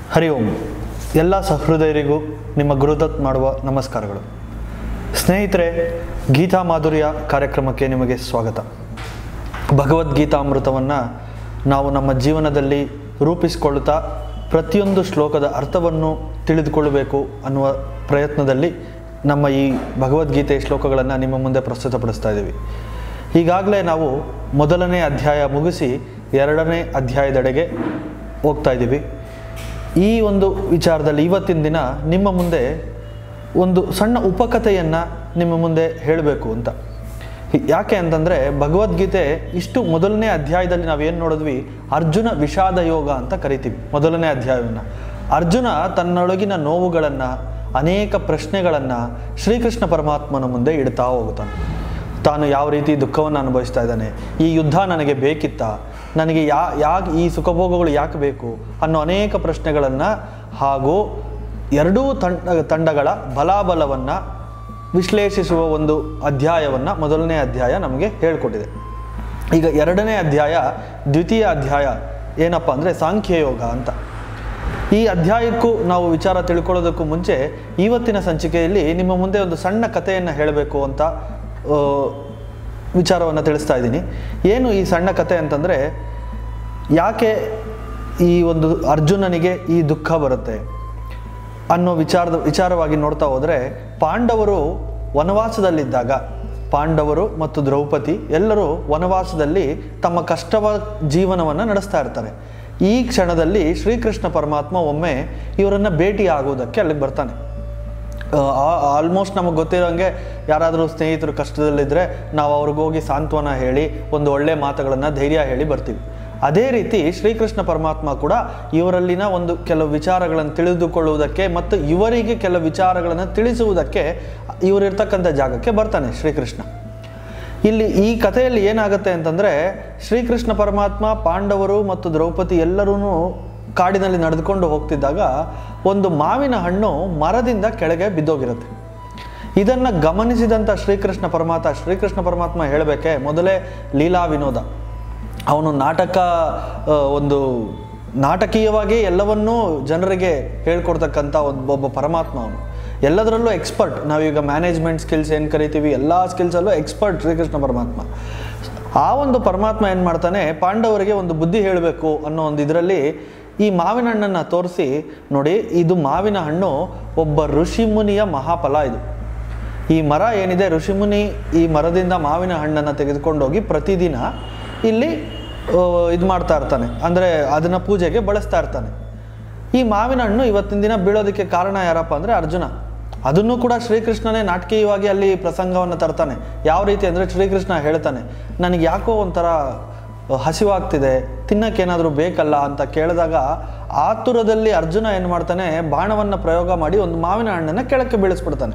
ಹರಿ ಓಂ ಎಲ್ಲ ಸಹೃದಯರಿಗೂ ನಿಮ್ಮ ಗುರುದತ್ ಮಾಡುವ ನಮಸ್ಕಾರಗಳು ಸ್ನೇಹಿತರೆ ಗೀತಾ ಮಾಧುರ್ಯ ಕಾರ್ಯಕ್ರಮಕ್ಕೆ ನಿಮಗೆ ಸ್ವಾಗತ ಭಗವದ್ಗೀತಾಮೃತವನ್ನು ನಾವು ನಮ್ಮ ಜೀವನದಲ್ಲಿ ರೂಪಿಸಿಕೊಳ್ಳುತ್ತಾ ಪ್ರತಿಯೊಂದು ಶ್ಲೋಕದ ಅರ್ಥವನ್ನು ತಿಳಿದುಕೊಳ್ಳಬೇಕು ಅನ್ನುವ ಪ್ರಯತ್ನದಲ್ಲಿ ನಮ್ಮ ಈ ಭಗವದ್ಗೀತೆ ಶ್ಲೋಕಗಳನ್ನು ನಿಮ್ಮ ಮುಂದೆ ಪ್ರಸ್ತುತಪಡಿಸ್ತಾ ಇದ್ದೀವಿ ಈಗಾಗಲೇ ನಾವು ಮೊದಲನೇ ಅಧ್ಯಾಯ ಮುಗಿಸಿ ಎರಡನೇ ಅಧ್ಯಾಯದೆಡೆಗೆ ಹೋಗ್ತಾ ಇದ್ದೀವಿ ಈ ಒಂದು ವಿಚಾರದಲ್ಲಿ ಇವತ್ತಿನ ದಿನ ನಿಮ್ಮ ಮುಂದೆ ಒಂದು ಸಣ್ಣ ಉಪಕಥೆಯನ್ನು ನಿಮ್ಮ ಮುಂದೆ ಹೇಳಬೇಕು ಅಂತ ಯಾಕೆ ಅಂತಂದರೆ ಭಗವದ್ಗೀತೆ ಇಷ್ಟು ಮೊದಲನೇ ಅಧ್ಯಾಯದಲ್ಲಿ ನಾವೇನು ನೋಡಿದ್ವಿ ಅರ್ಜುನ ವಿಷಾದ ಯೋಗ ಅಂತ ಕರಿತೀವಿ ಮೊದಲನೇ ಅಧ್ಯಾಯವನ್ನು ಅರ್ಜುನ ತನ್ನೊಳಗಿನ ನೋವುಗಳನ್ನು ಅನೇಕ ಪ್ರಶ್ನೆಗಳನ್ನು ಶ್ರೀಕೃಷ್ಣ ಪರಮಾತ್ಮನ ಮುಂದೆ ಇಡ್ತಾ ಹೋಗುತ್ತಾನೆ ತಾನು ಯಾವ ರೀತಿ ದುಃಖವನ್ನು ಅನುಭವಿಸ್ತಾ ಇದ್ದಾನೆ ಈ ಯುದ್ಧ ನನಗೆ ಬೇಕಿತ್ತಾ ನನಗೆ ಯಾ ಯಾಕೆ ಈ ಸುಖಭೋಗಗಳು ಯಾಕೆ ಬೇಕು ಅನ್ನೋ ಅನೇಕ ಪ್ರಶ್ನೆಗಳನ್ನು ಹಾಗೂ ಎರಡೂ ತಂಡ ತಂಡಗಳ ಬಲಾಬಲವನ್ನು ವಿಶ್ಲೇಷಿಸುವ ಒಂದು ಅಧ್ಯಾಯವನ್ನು ಮೊದಲನೇ ಅಧ್ಯಾಯ ನಮಗೆ ಹೇಳಿಕೊಟ್ಟಿದೆ ಈಗ ಎರಡನೇ ಅಧ್ಯಾಯ ದ್ವಿತೀಯ ಅಧ್ಯಾಯ ಏನಪ್ಪ ಅಂದರೆ ಸಾಂಖ್ಯಯೋಗ ಅಂತ ಈ ಅಧ್ಯಾಯಕ್ಕೂ ನಾವು ವಿಚಾರ ತಿಳ್ಕೊಳ್ಳೋದಕ್ಕೂ ಮುಂಚೆ ಇವತ್ತಿನ ಸಂಚಿಕೆಯಲ್ಲಿ ನಿಮ್ಮ ಮುಂದೆ ಒಂದು ಸಣ್ಣ ಕಥೆಯನ್ನು ಹೇಳಬೇಕು ಅಂತ ವಿಚಾರವನ್ನು ತಿಳಿಸ್ತಾ ಇದ್ದೀನಿ ಏನು ಈ ಸಣ್ಣ ಕಥೆ ಅಂತಂದರೆ ಯಾಕೆ ಈ ಒಂದು ಅರ್ಜುನನಿಗೆ ಈ ದುಃಖ ಬರುತ್ತೆ ಅನ್ನೋ ವಿಚಾರದ ವಿಚಾರವಾಗಿ ನೋಡ್ತಾ ಹೋದರೆ ಪಾಂಡವರು ವನವಾಸದಲ್ಲಿದ್ದಾಗ ಪಾಂಡವರು ಮತ್ತು ದ್ರೌಪದಿ ಎಲ್ಲರೂ ವನವಾಸದಲ್ಲಿ ತಮ್ಮ ಕಷ್ಟವ ಜೀವನವನ್ನು ನಡೆಸ್ತಾ ಇರ್ತಾರೆ ಈ ಕ್ಷಣದಲ್ಲಿ ಶ್ರೀಕೃಷ್ಣ ಪರಮಾತ್ಮ ಒಮ್ಮೆ ಇವರನ್ನು ಭೇಟಿ ಆಗೋದಕ್ಕೆ ಅಲ್ಲಿಗೆ ಬರ್ತಾನೆ ಆಲ್ಮೋಸ್ಟ್ ನಮಗೆ ಗೊತ್ತಿರೋಂಗೆ ಯಾರಾದರೂ ಸ್ನೇಹಿತರು ಕಷ್ಟದಲ್ಲಿದ್ದರೆ ನಾವು ಅವ್ರಿಗೆ ಹೋಗಿ ಸಾಂತ್ವನ ಹೇಳಿ ಒಂದು ಒಳ್ಳೆ ಮಾತುಗಳನ್ನು ಧೈರ್ಯ ಹೇಳಿ ಬರ್ತೀವಿ ಅದೇ ರೀತಿ ಶ್ರೀಕೃಷ್ಣ ಪರಮಾತ್ಮ ಕೂಡ ಇವರಲ್ಲಿನ ಒಂದು ಕೆಲವು ವಿಚಾರಗಳನ್ನು ತಿಳಿದುಕೊಳ್ಳುವುದಕ್ಕೆ ಮತ್ತು ಇವರಿಗೆ ಕೆಲವು ವಿಚಾರಗಳನ್ನು ತಿಳಿಸುವುದಕ್ಕೆ ಇವರಿರ್ತಕ್ಕಂಥ ಜಾಗಕ್ಕೆ ಬರ್ತಾನೆ ಶ್ರೀಕೃಷ್ಣ ಇಲ್ಲಿ ಈ ಕಥೆಯಲ್ಲಿ ಏನಾಗುತ್ತೆ ಅಂತಂದರೆ ಶ್ರೀಕೃಷ್ಣ ಪರಮಾತ್ಮ ಪಾಂಡವರು ಮತ್ತು ದ್ರೌಪದಿ ಎಲ್ಲರೂ ಕಾಡಿನಲ್ಲಿ ನಡೆದುಕೊಂಡು ಹೋಗ್ತಿದ್ದಾಗ ಒಂದು ಮಾವಿನ ಹಣ್ಣು ಮರದಿಂದ ಕೆಳಗೆ ಬಿದ್ದೋಗಿರುತ್ತೆ ಇದನ್ನು ಗಮನಿಸಿದಂಥ ಶ್ರೀಕೃಷ್ಣ ಪರಮಾತ್ಮ ಶ್ರೀಕೃಷ್ಣ ಪರಮಾತ್ಮ ಹೇಳಬೇಕೆ ಮೊದಲೇ ಲೀಲಾ ವಿನೋದ ಅವನು ನಾಟಕ ಒಂದು ನಾಟಕೀಯವಾಗಿ ಎಲ್ಲವನ್ನೂ ಜನರಿಗೆ ಹೇಳ್ಕೊಡ್ತಕ್ಕಂಥ ಒಂದು ಒಬ್ಬ ಪರಮಾತ್ಮ ಅವನು ಎಲ್ಲದರಲ್ಲೂ ಎಕ್ಸ್ಪರ್ಟ್ ನಾವೀಗ ಮ್ಯಾನೇಜ್ಮೆಂಟ್ ಸ್ಕಿಲ್ಸ್ ಏನು ಕರಿತೀವಿ ಎಲ್ಲ ಸ್ಕಿಲ್ಸಲ್ಲೂ ಎಕ್ಸ್ಪರ್ಟ್ ಶ್ರೀಕೃಷ್ಣ ಪರಮಾತ್ಮ ಆ ಒಂದು ಪರಮಾತ್ಮ ಏನು ಮಾಡ್ತಾನೆ ಪಾಂಡವರಿಗೆ ಒಂದು ಬುದ್ಧಿ ಹೇಳಬೇಕು ಅನ್ನೋ ಒಂದು ಇದರಲ್ಲಿ ಈ ಮಾವಿನ ಹಣ್ಣನ್ನು ತೋರಿಸಿ ನೋಡಿ ಇದು ಮಾವಿನ ಹಣ್ಣು ಒಬ್ಬ ಋಷಿಮುನಿಯ ಮಹಾಫಲ ಇದು ಈ ಮರ ಏನಿದೆ ಋಷಿಮುನಿ ಈ ಮರದಿಂದ ಮಾವಿನ ಹಣ್ಣನ್ನು ತೆಗೆದುಕೊಂಡೋಗಿ ಪ್ರತಿದಿನ ಇಲ್ಲಿ ಇದು ಮಾಡ್ತಾ ಇರ್ತಾನೆ ಅಂದರೆ ಅದನ್ನು ಪೂಜೆಗೆ ಬಳಸ್ತಾ ಇರ್ತಾನೆ ಈ ಮಾವಿನ ಹಣ್ಣು ಇವತ್ತಿನ ದಿನ ಬೀಳೋದಕ್ಕೆ ಕಾರಣ ಯಾರಪ್ಪ ಅಂದರೆ ಅರ್ಜುನ ಅದನ್ನು ಕೂಡ ಶ್ರೀಕೃಷ್ಣನೇ ನಾಟಕೀಯವಾಗಿ ಅಲ್ಲಿ ಪ್ರಸಂಗವನ್ನು ತರ್ತಾನೆ ಯಾವ ರೀತಿ ಅಂದರೆ ಶ್ರೀಕೃಷ್ಣ ಹೇಳ್ತಾನೆ ನನಗೆ ಯಾಕೋ ಒಂಥರ ಹಸಿವಾಗ್ತಿದೆ ತಿನ್ನಕ್ಕೇನಾದರೂ ಬೇಕಲ್ಲ ಅಂತ ಕೇಳಿದಾಗ ಆತುರದಲ್ಲಿ ಅರ್ಜುನ ಏನು ಮಾಡ್ತಾನೆ ಬಾಣವನ್ನು ಪ್ರಯೋಗ ಮಾಡಿ ಒಂದು ಮಾವಿನ ಹಣ್ಣನ್ನು ಕೆಳಕ್ಕೆ ಬೀಳಿಸ್ಬಿಡ್ತಾನೆ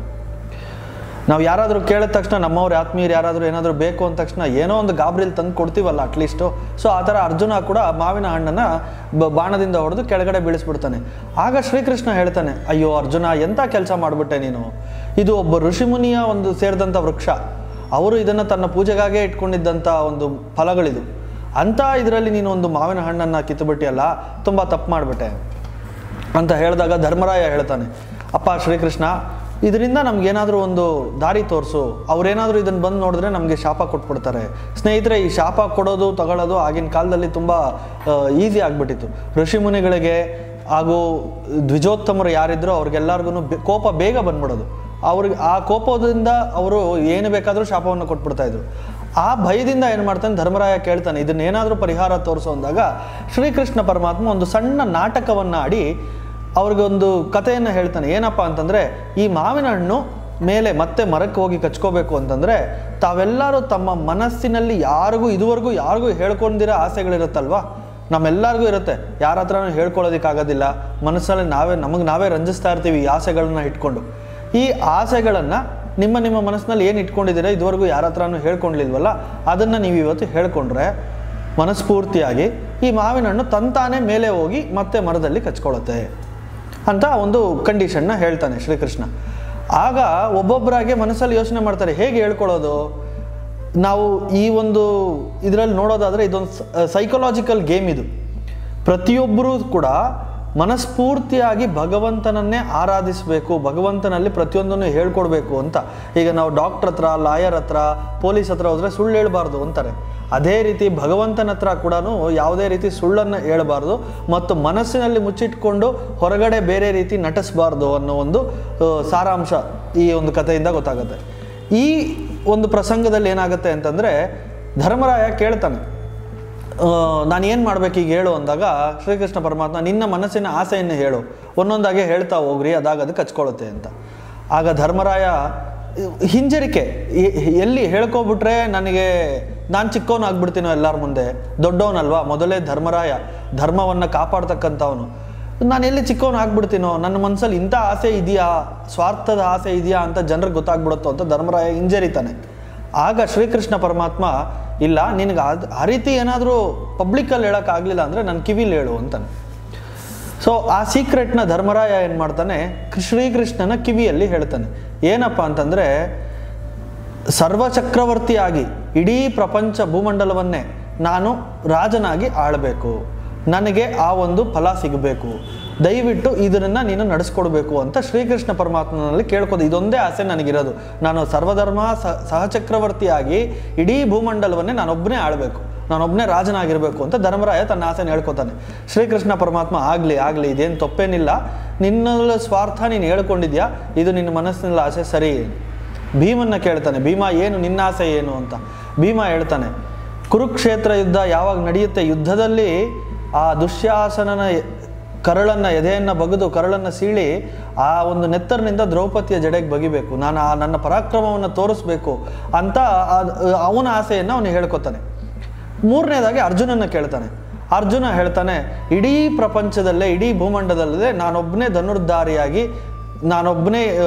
ನಾವು ಯಾರಾದರೂ ಕೇಳಿದ ತಕ್ಷಣ ನಮ್ಮವ್ರು ಆತ್ಮೀಯರು ಯಾರಾದರೂ ಏನಾದರೂ ಬೇಕು ಅಂದ ತಕ್ಷಣ ಏನೋ ಒಂದು ಗಾಬರಿಲಿ ತಂದು ಕೊಡ್ತೀವಲ್ಲ ಅಟ್ಲೀಸ್ಟು ಸೊ ಆ ಥರ ಅರ್ಜುನ ಕೂಡ ಮಾವಿನ ಹಣ್ಣನ್ನು ಬಾಣದಿಂದ ಹೊಡೆದು ಕೆಳಗಡೆ ಬೀಳಿಸ್ಬಿಡ್ತಾನೆ ಆಗ ಶ್ರೀಕೃಷ್ಣ ಹೇಳ್ತಾನೆ ಅಯ್ಯೋ ಅರ್ಜುನ ಎಂಥ ಕೆಲಸ ಮಾಡಿಬಿಟ್ಟೆ ನೀನು ಇದು ಒಬ್ಬ ಋಷಿಮುನಿಯ ಒಂದು ಸೇರಿದಂಥ ವೃಕ್ಷ ಅವರು ಇದನ್ನು ತನ್ನ ಪೂಜೆಗಾಗೇ ಇಟ್ಕೊಂಡಿದ್ದಂಥ ಒಂದು ಫಲಗಳಿದು ಅಂಥ ಇದರಲ್ಲಿ ನೀನು ಒಂದು ಮಾವಿನ ಹಣ್ಣನ್ನು ಕಿತ್ತುಬಿಟ್ಟಿಯಲ್ಲ ತುಂಬ ತಪ್ಪು ಮಾಡಿಬಿಟ್ಟೆ ಅಂತ ಹೇಳಿದಾಗ ಧರ್ಮರಾಯ ಹೇಳ್ತಾನೆ ಅಪ್ಪ ಶ್ರೀಕೃಷ್ಣ ಇದರಿಂದ ನಮ್ಗೇನಾದರೂ ಒಂದು ದಾರಿ ತೋರಿಸು ಅವ್ರೇನಾದರೂ ಇದನ್ನು ಬಂದು ನೋಡಿದ್ರೆ ನಮಗೆ ಶಾಪ ಕೊಟ್ಬಿಡ್ತಾರೆ ಸ್ನೇಹಿತರೆ ಈ ಶಾಪ ಕೊಡೋದು ತಗೊಳ್ಳೋದು ಆಗಿನ ಕಾಲದಲ್ಲಿ ತುಂಬ ಈಸಿ ಆಗಿಬಿಟ್ಟಿತ್ತು ಋಷಿಮುನಿಗಳಿಗೆ ಹಾಗೂ ದ್ವಿಜೋತ್ತಮರು ಯಾರಿದ್ರು ಅವ್ರಿಗೆಲ್ಲರಿಗೂ ಕೋಪ ಬೇಗ ಬಂದ್ಬಿಡೋದು ಅವ್ರಿಗೆ ಆ ಕೋಪದಿಂದ ಅವರು ಏನು ಬೇಕಾದರೂ ಶಾಪವನ್ನು ಕೊಟ್ಬಿಡ್ತಾ ಇದ್ರು ಆ ಭಯದಿಂದ ಏನು ಮಾಡ್ತಾನೆ ಧರ್ಮರಾಯ ಕೇಳ್ತಾನೆ ಇದನ್ನೇನಾದರೂ ಪರಿಹಾರ ತೋರಿಸೋ ಅಂದಾಗ ಶ್ರೀಕೃಷ್ಣ ಪರಮಾತ್ಮ ಒಂದು ಸಣ್ಣ ನಾಟಕವನ್ನು ಆಡಿ ಅವ್ರಿಗೊಂದು ಕಥೆಯನ್ನು ಹೇಳ್ತಾನೆ ಏನಪ್ಪ ಅಂತಂದರೆ ಈ ಮಾವಿನ ಹಣ್ಣು ಮೇಲೆ ಮತ್ತೆ ಮರಕ್ಕೆ ಹೋಗಿ ಕಚ್ಕೋಬೇಕು ಅಂತಂದರೆ ತಾವೆಲ್ಲರೂ ತಮ್ಮ ಮನಸ್ಸಿನಲ್ಲಿ ಯಾರಿಗೂ ಇದುವರೆಗೂ ಯಾರಿಗೂ ಹೇಳ್ಕೊಂಡಿರೋ ಆಸೆಗಳಿರುತ್ತಲ್ವಾ ನಮ್ಮೆಲ್ಲರಿಗೂ ಇರುತ್ತೆ ಯಾರ ಹತ್ರನೂ ಹೇಳ್ಕೊಳ್ಳೋದಕ್ಕಾಗೋದಿಲ್ಲ ಮನಸ್ಸಲ್ಲಿ ನಾವೇ ನಮಗೆ ನಾವೇ ರಂಜಿಸ್ತಾ ಇರ್ತೀವಿ ಈ ಆಸೆಗಳನ್ನ ಇಟ್ಕೊಂಡು ಈ ಆಸೆಗಳನ್ನು ನಿಮ್ಮ ನಿಮ್ಮ ಮನಸ್ಸಿನಲ್ಲಿ ಏನು ಇಟ್ಕೊಂಡಿದ್ದೀರಾ ಇದುವರೆಗೂ ಯಾರ ಹತ್ರನೂ ಹೇಳ್ಕೊಂಡಿಲ್ವಲ್ಲ ಅದನ್ನು ನೀವು ಇವತ್ತು ಹೇಳ್ಕೊಂಡ್ರೆ ಮನಸ್ಫೂರ್ತಿಯಾಗಿ ಈ ಮಾವಿನ ಹಣ್ಣು ತಂತಾನೇ ಮೇಲೆ ಹೋಗಿ ಮತ್ತೆ ಮರದಲ್ಲಿ ಕಚ್ಕೊಳ್ಳುತ್ತೆ ಅಂತ ಒಂದು ಕಂಡೀಷನ್ನ ಹೇಳ್ತಾನೆ ಶ್ರೀಕೃಷ್ಣ ಆಗ ಒಬ್ಬೊಬ್ಬರಾಗೆ ಮನಸ್ಸಲ್ಲಿ ಯೋಚನೆ ಮಾಡ್ತಾರೆ ಹೇಗೆ ಹೇಳ್ಕೊಳ್ಳೋದು ನಾವು ಈ ಒಂದು ಇದರಲ್ಲಿ ನೋಡೋದಾದರೆ ಇದೊಂದು ಸೈಕಲಾಜಿಕಲ್ ಗೇಮ್ ಇದು ಪ್ರತಿಯೊಬ್ಬರೂ ಕೂಡ ಮನಸ್ಫೂರ್ತಿಯಾಗಿ ಭಗವಂತನನ್ನೇ ಆರಾಧಿಸಬೇಕು ಭಗವಂತನಲ್ಲಿ ಪ್ರತಿಯೊಂದನ್ನು ಹೇಳ್ಕೊಡ್ಬೇಕು ಅಂತ ಈಗ ನಾವು ಡಾಕ್ಟ್ರ್ ಹತ್ರ ಲಾಯರ್ ಹತ್ರ ಪೊಲೀಸ್ ಹತ್ರ ಹೋದರೆ ಸುಳ್ಳು ಹೇಳ್ಬಾರ್ದು ಅಂತಾರೆ ಅದೇ ರೀತಿ ಭಗವಂತನ ಹತ್ರ ಕೂಡ ಯಾವುದೇ ರೀತಿ ಸುಳ್ಳನ್ನು ಹೇಳಬಾರ್ದು ಮತ್ತು ಮನಸ್ಸಿನಲ್ಲಿ ಮುಚ್ಚಿಟ್ಕೊಂಡು ಹೊರಗಡೆ ಬೇರೆ ರೀತಿ ನಟಿಸಬಾರ್ದು ಅನ್ನೋ ಒಂದು ಆ, ಸಾರಾಂಶ ಈ ಒಂದು ಕಥೆಯಿಂದ ಗೊತ್ತಾಗುತ್ತೆ ಈ ಒಂದು ಪ್ರಸಂಗದಲ್ಲಿ ಏನಾಗುತ್ತೆ ಅಂತಂದರೆ ಧರ್ಮರಾಯ ಕೇಳ್ತಾನೆ ನಾನು ಏನು ಮಾಡ್ಬೇಕು ಈಗ ಹೇಳು ಅಂದಾಗ ಶ್ರೀಕೃಷ್ಣ ಪರಮಾತ್ಮ ನಿನ್ನ ಮನಸ್ಸಿನ ಆಸೆಯನ್ನು ಹೇಳು ಒಂದೊಂದಾಗೆ ಹೇಳ್ತಾ ಹೋಗ್ರಿ ಅದಾಗ ಅದಕ್ಕೆ ಹಚ್ಕೊಳ್ಳುತ್ತೆ ಅಂತ ಆಗ ಧರ್ಮರಾಯ ಹಿಂಜರಿಕೆ ಎ- ಎಲ್ಲಿ ಹೇಳ್ಕೊಬಿಟ್ರೆ ನನಗೆ ನಾನು ಚಿಕ್ಕವನು ಆಗ್ಬಿಡ್ತೀನೋ ಎಲ್ಲರ ಮುಂದೆ ದೊಡ್ಡವನಲ್ವಾ ಮೊದಲೇ ಧರ್ಮರಾಯ ಧರ್ಮವನ್ನು ಕಾಪಾಡ್ತಕ್ಕಂಥವನು ನಾನು ಎಲ್ಲಿ ಚಿಕ್ಕವನು ಆಗ್ಬಿಡ್ತೀನೋ ನನ್ನ ಮನಸ್ಸಲ್ಲಿ ಇಂಥ ಆಸೆ ಇದೆಯಾ ಸ್ವಾರ್ಥದ ಆಸೆ ಇದೆಯಾ ಅಂತ ಜನರಿಗೆ ಗೊತ್ತಾಗ್ಬಿಡುತ್ತೋ ಅಂತ ಧರ್ಮರಾಯ ಹಿಂಜರಿತಾನೆ ಆಗ ಶ್ರೀಕೃಷ್ಣ ಪರಮಾತ್ಮ ಇಲ್ಲ ನಿನಗೆ ಅದು ಆ ರೀತಿ ಏನಾದರೂ ಪಬ್ಲಿಕ್ಕಲ್ಲಿ ಹೇಳೋಕ್ಕಾಗಲಿಲ್ಲ ಅಂದರೆ ನನ್ನ ಕಿವಿಲಿ ಹೇಳು ಅಂತಾನೆ ಸೊ ಆ ಸೀಕ್ರೆಟ್ನ ಧರ್ಮರಾಯ ಏನು ಮಾಡ್ತಾನೆ ಕೃ- ಶ್ರೀಕೃಷ್ಣನ ಕಿವಿಯಲ್ಲಿ ಹೇಳ್ತಾನೆ ಏನಪ್ಪ ಅಂತಂದರೆ ಸರ್ವಚಕ್ರವರ್ತಿಯಾಗಿ ಇಡೀ ಪ್ರಪಂಚ ಭೂಮಂಡಲವನ್ನೇ ನಾನು ರಾಜನಾಗಿ ಆಳಬೇಕು ನನಗೆ ಆ ಒಂದು ಫಲ ಸಿಗಬೇಕು ದಯವಿಟ್ಟು ಇದನ್ನು ನೀನು ನಡೆಸ್ಕೊಡ್ಬೇಕು ಅಂತ ಶ್ರೀಕೃಷ್ಣ ಪರಮಾತ್ಮನಲ್ಲಿ ಕೇಳ್ಕೋದು ಇದೊಂದೇ ಆಸೆ ನನಗಿರೋದು ನಾನು ಸರ್ವಧರ್ಮ ಸ ಸಹಚಕ್ರವರ್ತಿಯಾಗಿ ಇಡೀ ಭೂಮಂಡಲವನ್ನೇ ನಾನೊಬ್ಬನೇ ಆಳಬೇಕು ನಾನೊಬ್ಬನೇ ರಾಜನಾಗಿರಬೇಕು ಅಂತ ಧರ್ಮರಾಯ ತನ್ನ ಆಸೆನ ಹೇಳ್ಕೊತಾನೆ ಶ್ರೀಕೃಷ್ಣ ಪರಮಾತ್ಮ ಆಗಲಿ ಆಗಲಿ ಇದೇನು ತಪ್ಪೇನಿಲ್ಲ ನಿನ್ನಲ್ಲಿ ಸ್ವಾರ್ಥ ನೀನು ಹೇಳ್ಕೊಂಡಿದ್ಯಾ ಇದು ನಿನ್ನ ಮನಸ್ಸಿನಲ್ಲಿ ಆಸೆ ಸರಿ ಭೀಮನ್ನ ಕೇಳ್ತಾನೆ ಭೀಮ ಏನು ನಿನ್ನ ಆಸೆ ಏನು ಅಂತ ಭೀಮ ಹೇಳ್ತಾನೆ ಕುರುಕ್ಷೇತ್ರ ಯುದ್ಧ ಯಾವಾಗ ನಡೆಯುತ್ತೆ ಯುದ್ಧದಲ್ಲಿ ಆ ದುಶ್ಯಾಸನನ ಎ- ಕರಳನ್ನ ಎದೆಯನ್ನು ಬಗೆದು ಕರಳನ್ನು ಸೀಳಿ ಆ ಒಂದು ನೆತ್ತರಿನಿಂದ ದ್ರೌಪದಿಯ ಜಡೆಗೆ ಬಗಿಬೇಕು ನಾನು ಆ ನನ್ನ ಪರಾಕ್ರಮವನ್ನು ತೋರಿಸ್ಬೇಕು ಅಂತ ಆ- ಅವನ ಆಸೆಯನ್ನು ಅವನು ಹೇಳ್ಕೊತಾನೆ ಮೂರನೇದಾಗಿ ಅರ್ಜುನನ ಕೇಳ್ತಾನೆ ಅರ್ಜುನ ಹೇಳ್ತಾನೆ ಇಡೀ ಪ್ರಪಂಚದಲ್ಲೇ ಇಡೀ ಭೂಮಂಡದಲ್ಲೇ ನಾನೊಬ್ಬನೇ ಧನುರ್ಧಾರಿಯಾಗಿ ನಾನೊಬ್ಬನೇ ಆ,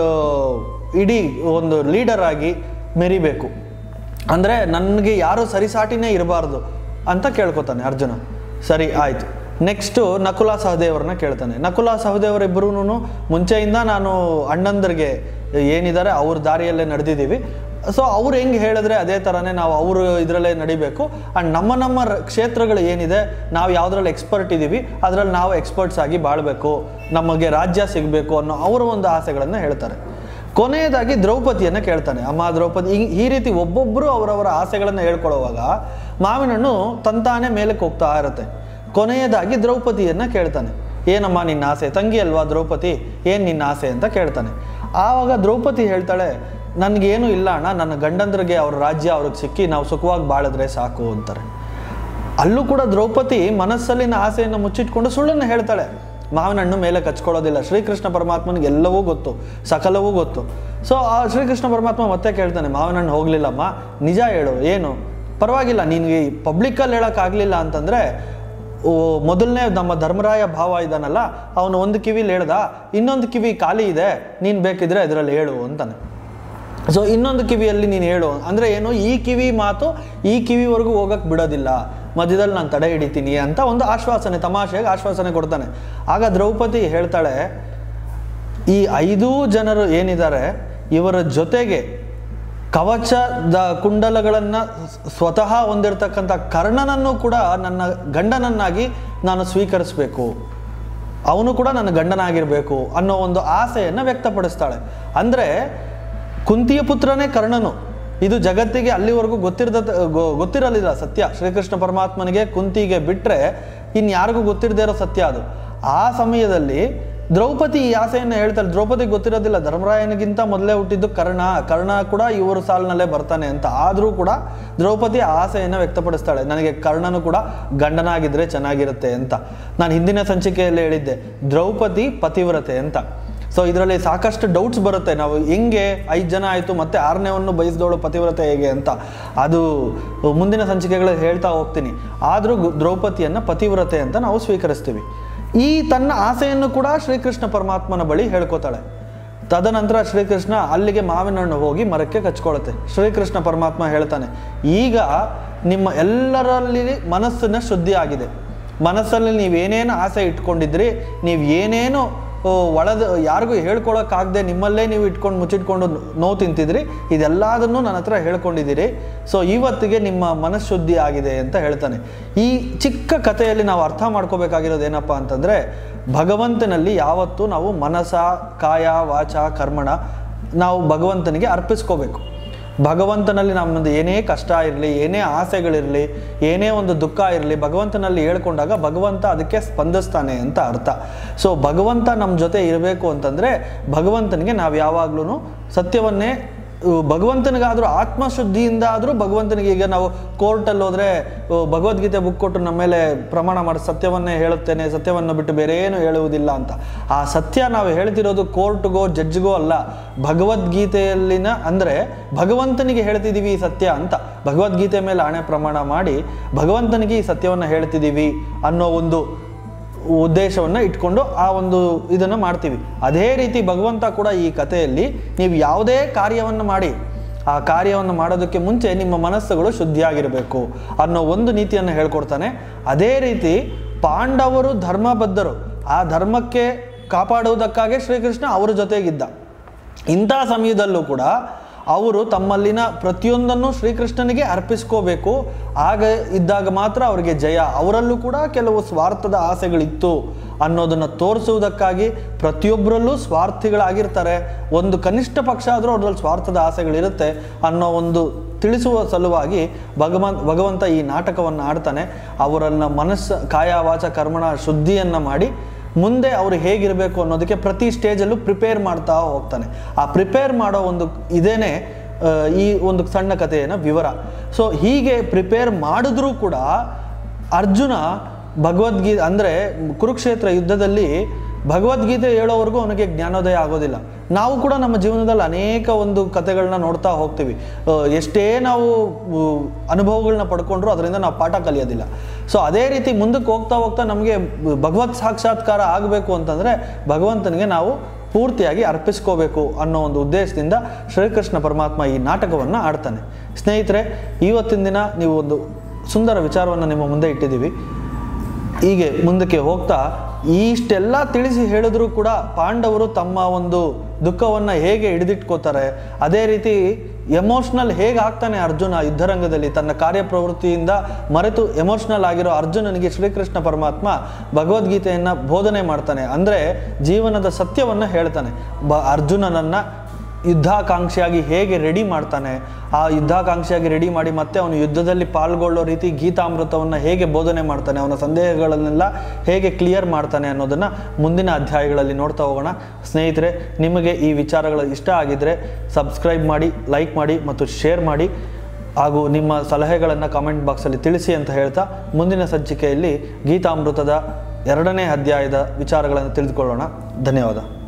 ಇಡೀ ಒಂದು ಲೀಡರ್ ಆಗಿ ಮೆರಿಬೇಕು ಅಂದರೆ ನನಗೆ ಯಾರು ಸರಿಸಾಟಿನೇ ಇರಬಾರ್ದು ಅಂತ ಕೇಳ್ಕೊತಾನೆ ಅರ್ಜುನ ಸರಿ ಆಯಿತು ನೆಕ್ಸ್ಟು ನಕುಲ ಸಹದೇವರನ್ನ ಕೇಳ್ತಾನೆ ನಕುಲ ಸಹದೇವರಿಬ್ಬರೂ ಮುಂಚೆಯಿಂದ ನಾನು ಅಣ್ಣಂದರಿಗೆ ಏನಿದ್ದಾರೆ ಅವ್ರ ದಾರಿಯಲ್ಲೇ ನಡೆದಿದ್ದೀವಿ ಸೊ ಅವ್ರು ಹೆಂಗೆ ಹೇಳಿದ್ರೆ ಅದೇ ಥರನೇ ನಾವು ಅವರು ಇದರಲ್ಲೇ ನಡಿಬೇಕು ಆ್ಯಂಡ್ ನಮ್ಮ ನಮ್ಮ ರ- ಕ್ಷೇತ್ರಗಳು ಏನಿದೆ ನಾವು ಯಾವುದ್ರಲ್ಲಿ ಎಕ್ಸ್ಪರ್ಟ್ ಇದ್ದೀವಿ ಅದರಲ್ಲಿ ನಾವು ಎಕ್ಸ್ಪರ್ಟ್ಸ್ ಆಗಿ ಬಾಳಬೇಕು ನಮಗೆ ರಾಜ್ಯ ಸಿಗಬೇಕು ಅನ್ನೋ ಅವರ ಒಂದು ಆಸೆಗಳನ್ನು ಹೇಳ್ತಾರೆ ಕೊನೆಯದಾಗಿ ದ್ರೌಪದಿಯನ್ನು ಕೇಳ್ತಾನೆ ಅಮ್ಮ ದ್ರೌಪದಿ ಈ- ಈ ರೀತಿ ಒಬ್ಬೊಬ್ಬರು ಅವರವರ ಆಸೆಗಳನ್ನು ಹೇಳ್ಕೊಳ್ಳುವಾಗ ಮಾವಿನಣ್ಣು ತಂತಾನೆ ಮೇಲಕ್ಕೆ ಹೋಗ್ತಾ ಇರುತ್ತೆ ಕೊನೆಯದಾಗಿ ದ್ರೌಪದಿಯನ್ನು ಕೇಳ್ತಾನೆ ಏನಮ್ಮ ನಿನ್ನ ಆಸೆ ತಂಗಿ ಅಲ್ವಾ ದ್ರೌಪದಿ ಏನು ನಿನ್ನ ಆಸೆ ಅಂತ ಕೇಳ್ತಾನೆ ಆವಾಗ ದ್ರೌಪದಿ ಹೇಳ್ತಾಳೆ ನನಗೇನು ಇಲ್ಲ ಅಣ್ಣ ನನ್ನ ಗಂಡಂದ್ರಿಗೆ ಅವ್ರ ರಾಜ್ಯ ಅವ್ರಿಗೆ ಸಿಕ್ಕಿ ನಾವು ಸುಖವಾಗಿ ಬಾಳಿದ್ರೆ ಸಾಕು ಅಂತಾರೆ ಅಲ್ಲೂ ಕೂಡ ದ್ರೌಪದಿ ಮನಸ್ಸಲ್ಲಿನ ಆಸೆಯನ್ನು ಮುಚ್ಚಿಟ್ಕೊಂಡು ಸುಳ್ಳನ್ನು ಹೇಳ್ತಾಳೆ ಮಾವಿನ ಹಣ್ಣು ಮೇಲೆ ಕಚ್ಕೊಳ್ಳೋದಿಲ್ಲ ಶ್ರೀಕೃಷ್ಣ ಪರಮಾತ್ಮನಿಗೆ ಎಲ್ಲವೂ ಗೊತ್ತು ಸಕಲವೂ ಗೊತ್ತು ಸೊ ಆ ಶ್ರೀಕೃಷ್ಣ ಪರಮಾತ್ಮ ಮತ್ತೆ ಕೇಳ್ತಾನೆ ಮಾವಿನ ಹಣ್ಣು ಹೋಗ್ಲಿಲ್ಲಮ್ಮ ನಿಜ ಹೇಳು ಏನು ಪರವಾಗಿಲ್ಲ ನಿನಗೆ ಪಬ್ಲಿಕ್ಕಲ್ಲಿ ಹೇಳೋಕ್ಕಾಗಲಿಲ್ಲ ಅಂತಂದರೆ ಮೊದಲನೇ ನಮ್ಮ ಧರ್ಮರಾಯ ಭಾವ ಇದ್ದಾನಲ್ಲ ಅವನು ಒಂದು ಕಿವಿಲಿ ಹೇಳ್ದ ಇನ್ನೊಂದು ಕಿವಿ ಖಾಲಿ ಇದೆ ನೀನು ಬೇಕಿದ್ರೆ ಇದರಲ್ಲಿ ಹೇಳು ಅಂತಾನೆ ಸೊ ಇನ್ನೊಂದು ಕಿವಿಯಲ್ಲಿ ನೀನು ಹೇಳು ಅಂದರೆ ಏನು ಈ ಕಿವಿ ಮಾತು ಈ ಕಿವಿವರೆಗೂ ಹೋಗಕ್ಕೆ ಬಿಡೋದಿಲ್ಲ ಮಧ್ಯದಲ್ಲಿ ನಾನು ತಡೆ ಹಿಡಿತೀನಿ ಅಂತ ಒಂದು ಆಶ್ವಾಸನೆ ತಮಾಷೆಗೆ ಆಶ್ವಾಸನೆ ಕೊಡ್ತಾನೆ ಆಗ ದ್ರೌಪದಿ ಹೇಳ್ತಾಳೆ ಈ ಐದೂ ಜನರು ಏನಿದ್ದಾರೆ ಇವರ ಜೊತೆಗೆ ಕವಚದ ಕುಂಡಲಗಳನ್ನು ಸ್ವತಃ ಹೊಂದಿರತಕ್ಕಂಥ ಕರ್ಣನನ್ನು ಕೂಡ ನನ್ನ ಗಂಡನನ್ನಾಗಿ ನಾನು ಸ್ವೀಕರಿಸಬೇಕು ಅವನು ಕೂಡ ನನ್ನ ಗಂಡನಾಗಿರಬೇಕು ಅನ್ನೋ ಒಂದು ಆಸೆಯನ್ನು ವ್ಯಕ್ತಪಡಿಸ್ತಾಳೆ ಅಂದರೆ ಕುಂತಿಯ ಪುತ್ರನೇ ಕರ್ಣನು ಇದು ಜಗತ್ತಿಗೆ ಅಲ್ಲಿವರೆಗೂ ಗೊತ್ತಿರದ ಗೊತ್ತಿರಲಿಲ್ಲ ಸತ್ಯ ಶ್ರೀಕೃಷ್ಣ ಪರಮಾತ್ಮನಿಗೆ ಕುಂತಿಗೆ ಬಿಟ್ಟರೆ ಇನ್ಯಾರಿಗೂ ಗೊತ್ತಿರದೇ ಇರೋ ಸತ್ಯ ಅದು ಆ ಸಮಯದಲ್ಲಿ ದ್ರೌಪದಿ ಈ ಆಸೆಯನ್ನು ಹೇಳ್ತಾಳೆ ದ್ರೌಪದಿಗೆ ಗೊತ್ತಿರೋದಿಲ್ಲ ಧರ್ಮರಾಯನಿಗಿಂತ ಮೊದಲೇ ಹುಟ್ಟಿದ್ದು ಕರ್ಣ ಕರ್ಣ ಕೂಡ ಇವರು ಸಾಲಿನಲ್ಲೇ ಬರ್ತಾನೆ ಅಂತ ಆದರೂ ಕೂಡ ದ್ರೌಪದಿ ಆ ಆಸೆಯನ್ನು ವ್ಯಕ್ತಪಡಿಸ್ತಾಳೆ ನನಗೆ ಕರ್ಣನು ಕೂಡ ಗಂಡನಾಗಿದ್ದರೆ ಚೆನ್ನಾಗಿರುತ್ತೆ ಅಂತ ನಾನು ಹಿಂದಿನ ಸಂಚಿಕೆಯಲ್ಲಿ ಹೇಳಿದ್ದೆ ದ್ರೌಪದಿ ಪತಿವ್ರತೆ ಅಂತ ಸೊ ಇದರಲ್ಲಿ ಸಾಕಷ್ಟು ಡೌಟ್ಸ್ ಬರುತ್ತೆ ನಾವು ಹೆಂಗೆ ಐದು ಜನ ಆಯಿತು ಮತ್ತೆ ಆರನೇವನ್ನು ಬಯಸಿದವಳು ಪತಿವ್ರತೆ ಹೇಗೆ ಅಂತ ಅದು ಮುಂದಿನ ಸಂಚಿಕೆಗಳಲ್ಲಿ ಹೇಳ್ತಾ ಹೋಗ್ತೀನಿ ಆದರೂ ದ್ರೌಪದಿಯನ್ನು ಪತಿವ್ರತೆ ಅಂತ ನಾವು ಸ್ವೀಕರಿಸ್ತೀವಿ ಈ ತನ್ನ ಆಸೆಯನ್ನು ಕೂಡ ಶ್ರೀಕೃಷ್ಣ ಪರಮಾತ್ಮನ ಬಳಿ ಹೇಳ್ಕೊತಾಳೆ ತದನಂತರ ಶ್ರೀಕೃಷ್ಣ ಅಲ್ಲಿಗೆ ಮಾವಿನ ಹಣ್ಣು ಹೋಗಿ ಮರಕ್ಕೆ ಕಚ್ಕೊಳುತ್ತೆ ಶ್ರೀಕೃಷ್ಣ ಪರಮಾತ್ಮ ಹೇಳ್ತಾನೆ ಈಗ ನಿಮ್ಮ ಎಲ್ಲರಲ್ಲಿ ಮನಸ್ಸಿನ ಶುದ್ಧಿ ಆಗಿದೆ ಮನಸ್ಸಲ್ಲಿ ನೀವೇನೇನು ಆಸೆ ಇಟ್ಕೊಂಡಿದ್ರಿ ನೀವು ಏನೇನು ಓ, ಒಳದ ಯಾರಿಗೂ ಹೇಳ್ಕೊಳಕ್ಕಾಗದೆ ನಿಮ್ಮಲ್ಲೇ ನೀವು ಇಟ್ಕೊಂಡು ಮುಚ್ಚಿಟ್ಕೊಂಡು ನೋವು ತಿಂತಿದ್ರಿ ಇದೆಲ್ಲದನ್ನು ನನ್ನ ಹತ್ರ ಹೇಳ್ಕೊಂಡಿದ್ದೀರಿ ಸೊ ಇವತ್ತಿಗೆ ನಿಮ್ಮ ಮನಃಶುದ್ಧಿ ಆಗಿದೆ ಅಂತ ಹೇಳ್ತಾನೆ ಈ ಚಿಕ್ಕ ಕಥೆಯಲ್ಲಿ ನಾವು ಅರ್ಥ ಮಾಡ್ಕೋಬೇಕಾಗಿರೋದು ಏನಪ್ಪ ಅಂತಂದರೆ ಭಗವಂತನಲ್ಲಿ ಯಾವತ್ತೂ ನಾವು ಮನಸ ಕಾಯ ವಾಚ ಕರ್ಮಣ ನಾವು ಭಗವಂತನಿಗೆ ಅರ್ಪಿಸ್ಕೋಬೇಕು ಭಗವಂತನಲ್ಲಿ ನಮ್ಮದು ಏನೇ ಕಷ್ಟ ಇರಲಿ ಏನೇ ಆಸೆಗಳಿರಲಿ ಏನೇ ಒಂದು ದುಃಖ ಇರಲಿ ಭಗವಂತನಲ್ಲಿ ಹೇಳ್ಕೊಂಡಾಗ ಭಗವಂತ ಅದಕ್ಕೆ ಸ್ಪಂದಿಸ್ತಾನೆ ಅಂತ ಅರ್ಥ ಸೊ ಭಗವಂತ ನಮ್ಮ ಜೊತೆ ಇರಬೇಕು ಅಂತಂದರೆ ಭಗವಂತನಿಗೆ ನಾವು ಯಾವಾಗ್ಲೂ ಸತ್ಯವನ್ನೇ ಉ, ಭಗವಂತನಿಗಾದರೂ ಆತ್ಮಶುದ್ಧಿಯಿಂದ ಆದರೂ ಭಗವಂತನಿಗೆ ಈಗ ನಾವು ಕೋರ್ಟಲ್ಲಿ ಹೋದರೆ ಭಗವದ್ಗೀತೆ ಬುಕ್ ಕೊಟ್ಟು ನಮ್ಮ ಮೇಲೆ ಪ್ರಮಾಣ ಮಾಡಿ ಸತ್ಯವನ್ನೇ ಹೇಳುತ್ತೇನೆ ಸತ್ಯವನ್ನು ಬಿಟ್ಟು ಬೇರೆ ಏನು ಹೇಳುವುದಿಲ್ಲ ಅಂತ ಆ ಸತ್ಯ ನಾವು ಹೇಳ್ತಿರೋದು ಕೋರ್ಟ್ಗೋ ಜಡ್ಜ್ಗೋ ಅಲ್ಲ ಭಗವದ್ಗೀತೆಯಲ್ಲಿನ ಅಂದರೆ ಭಗವಂತನಿಗೆ ಹೇಳ್ತಿದ್ದೀವಿ ಈ ಸತ್ಯ ಅಂತ ಭಗವದ್ಗೀತೆ ಮೇಲೆ ಆಣೆ ಪ್ರಮಾಣ ಮಾಡಿ ಭಗವಂತನಿಗೆ ಈ ಸತ್ಯವನ್ನು ಹೇಳ್ತಿದ್ದೀವಿ ಅನ್ನೋ ಒಂದು ಉದ್ದೇಶವನ್ನು ಇಟ್ಕೊಂಡು ಆ ಒಂದು ಇದನ್ನು ಮಾಡ್ತೀವಿ ಅದೇ ರೀತಿ ಭಗವಂತ ಕೂಡ ಈ ಕಥೆಯಲ್ಲಿ ನೀವು ಯಾವುದೇ ಕಾರ್ಯವನ್ನು ಮಾಡಿ ಆ ಕಾರ್ಯವನ್ನು ಮಾಡೋದಕ್ಕೆ ಮುಂಚೆ ನಿಮ್ಮ ಮನಸ್ಸುಗಳು ಶುದ್ಧಿಯಾಗಿರಬೇಕು ಅನ್ನೋ ಒಂದು ನೀತಿಯನ್ನು ಹೇಳ್ಕೊಡ್ತಾನೆ ಅದೇ ರೀತಿ ಪಾಂಡವರು ಧರ್ಮಬದ್ಧರು ಆ ಧರ್ಮಕ್ಕೆ ಕಾಪಾಡುವುದಕ್ಕಾಗಿ ಶ್ರೀಕೃಷ್ಣ ಅವರ ಜೊತೆಗಿದ್ದ ಇಂಥ ಸಮಯದಲ್ಲೂ ಕೂಡ ಅವರು ತಮ್ಮಲ್ಲಿನ ಪ್ರತಿಯೊಂದನ್ನು ಶ್ರೀಕೃಷ್ಣನಿಗೆ ಅರ್ಪಿಸ್ಕೋಬೇಕು ಆಗ ಇದ್ದಾಗ ಮಾತ್ರ ಅವರಿಗೆ ಜಯ ಅವರಲ್ಲೂ ಕೂಡ ಕೆಲವು ಸ್ವಾರ್ಥದ ಆಸೆಗಳಿತ್ತು ಅನ್ನೋದನ್ನು ತೋರಿಸುವುದಕ್ಕಾಗಿ ಪ್ರತಿಯೊಬ್ಬರಲ್ಲೂ ಸ್ವಾರ್ಥಿಗಳಾಗಿರ್ತಾರೆ ಒಂದು ಕನಿಷ್ಠ ಪಕ್ಷ ಆದರೂ ಅವರಲ್ಲಿ ಸ್ವಾರ್ಥದ ಆಸೆಗಳಿರುತ್ತೆ ಅನ್ನೋ ಒಂದು ತಿಳಿಸುವ ಸಲುವಾಗಿ ಭಗವಂತ ಭಗವಂತ ಈ ನಾಟಕವನ್ನು ಆಡ್ತಾನೆ ಅವರನ್ನ ಮನಸ್ಸು ಕಾಯ ವಾಚ ಕರ್ಮಣ ಶುದ್ಧಿಯನ್ನು ಮಾಡಿ ಮುಂದೆ ಅವರು ಹೇಗಿರಬೇಕು ಅನ್ನೋದಕ್ಕೆ ಪ್ರತಿ ಸ್ಟೇಜಲ್ಲೂ ಪ್ರಿಪೇರ್ ಮಾಡ್ತಾ ಹೋಗ್ತಾನೆ ಆ ಪ್ರಿಪೇರ್ ಮಾಡೋ ಒಂದು ಇದೇನೆ ಆ, ಈ ಒಂದು ಸಣ್ಣ ಕಥೆಯ ವಿವರ ಸೊ ಹೀಗೆ ಪ್ರಿಪೇರ್ ಮಾಡಿದ್ರೂ ಕೂಡ ಅರ್ಜುನ ಭಗವದ್ಗೀತೆ ಅಂದರೆ ಕುರುಕ್ಷೇತ್ರ ಯುದ್ಧದಲ್ಲಿ ಭಗವದ್ಗೀತೆ ಹೇಳೋವರೆಗೂ ಅವನಿಗೆ ಜ್ಞಾನೋದಯ ಆಗೋದಿಲ್ಲ ನಾವು ಕೂಡ ನಮ್ಮ ಜೀವನದಲ್ಲಿ ಅನೇಕ ಒಂದು ಕಥೆಗಳನ್ನ ನೋಡ್ತಾ ಹೋಗ್ತೀವಿ ಆ, ಎಷ್ಟೇ ನಾವು ಉ, ಅನುಭವಗಳನ್ನ ಪಡ್ಕೊಂಡ್ರು ಅದರಿಂದ ನಾವು ಪಾಠ ಕಲಿಯೋದಿಲ್ಲ ಸೊ ಅದೇ ರೀತಿ ಮುಂದಕ್ಕೆ ಹೋಗ್ತಾ ಹೋಗ್ತಾ ನಮಗೆ ಭಗವತ್ ಸಾಕ್ಷಾತ್ಕಾರ ಆಗಬೇಕು ಅಂತಂದರೆ ಭಗವಂತನಿಗೆ ನಾವು ಪೂರ್ತಿಯಾಗಿ ಅರ್ಪಿಸ್ಕೋಬೇಕು ಅನ್ನೋ ಒಂದು ಉದ್ದೇಶದಿಂದ ಶ್ರೀಕೃಷ್ಣ ಪರಮಾತ್ಮ ಈ ನಾಟಕವನ್ನು ಆಡ್ತಾನೆ ಸ್ನೇಹಿತರೆ ಇವತ್ತಿನ ದಿನ ನೀವು ಒಂದು ಸುಂದರ ವಿಚಾರವನ್ನು ನಿಮ್ಮ ಮುಂದೆ ಇಟ್ಟಿದ್ದೀವಿ ಹೀಗೆ ಮುಂದಕ್ಕೆ ಹೋಗ್ತಾ ಇಷ್ಟೆಲ್ಲ ತಿಳಿಸಿ ಹೇಳಿದ್ರು ಕೂಡ ಪಾಂಡವರು ತಮ್ಮ ಒಂದು ದುಃಖವನ್ನು ಹೇಗೆ ಹಿಡಿದಿಟ್ಕೋತಾರೆ ಅದೇ ರೀತಿ ಎಮೋಷ್ನಲ್ ಹೇಗೆ ಆಗ್ತಾನೆ ಅರ್ಜುನ ಯುದ್ಧರಂಗದಲ್ಲಿ ತನ್ನ ಕಾರ್ಯಪ್ರವೃತ್ತಿಯಿಂದ ಮರೆತು ಎಮೋಷ್ನಲ್ ಆಗಿರೋ ಅರ್ಜುನನಿಗೆ ಶ್ರೀಕೃಷ್ಣ ಪರಮಾತ್ಮ ಭಗವದ್ಗೀತೆಯನ್ನು ಬೋಧನೆ ಮಾಡ್ತಾನೆ ಅಂದರೆ ಜೀವನದ ಸತ್ಯವನ್ನು ಹೇಳ್ತಾನೆ ಬ ಅರ್ಜುನನನ್ನು ಯುದ್ಧಾಕಾಂಕ್ಷಿಯಾಗಿ ಹೇಗೆ ರೆಡಿ ಮಾಡ್ತಾನೆ ಆ ಯುದ್ಧಾಕಾಂಕ್ಷಿಯಾಗಿ ರೆಡಿ ಮಾಡಿ ಮತ್ತೆ ಅವನು ಯುದ್ಧದಲ್ಲಿ ಪಾಲ್ಗೊಳ್ಳೋ ರೀತಿ ಗೀತಾಮೃತವನ್ನು ಹೇಗೆ ಬೋಧನೆ ಮಾಡ್ತಾನೆ ಅವನ ಸಂದೇಹಗಳನ್ನೆಲ್ಲ ಹೇಗೆ ಕ್ಲಿಯರ್ ಮಾಡ್ತಾನೆ ಅನ್ನೋದನ್ನು ಮುಂದಿನ ಅಧ್ಯಾಯಗಳಲ್ಲಿ ನೋಡ್ತಾ ಹೋಗೋಣ ಸ್ನೇಹಿತರೆ ನಿಮಗೆ ಈ ವಿಚಾರಗಳು ಇಷ್ಟ ಆಗಿದ್ದರೆ ಸಬ್ಸ್ಕ್ರೈಬ್ ಮಾಡಿ ಲೈಕ್ ಮಾಡಿ ಮತ್ತು ಶೇರ್ ಮಾಡಿ ಹಾಗೂ ನಿಮ್ಮ ಸಲಹೆಗಳನ್ನು ಕಾಮೆಂಟ್ ಬಾಕ್ಸಲ್ಲಿ ತಿಳಿಸಿ ಅಂತ ಹೇಳ್ತಾ ಮುಂದಿನ ಸಂಚಿಕೆಯಲ್ಲಿ ಗೀತಾಮೃತದ ಎರಡನೇ ಅಧ್ಯಾಯದ ವಿಚಾರಗಳನ್ನು ತಿಳಿದುಕೊಳ್ಳೋಣ ಧನ್ಯವಾದ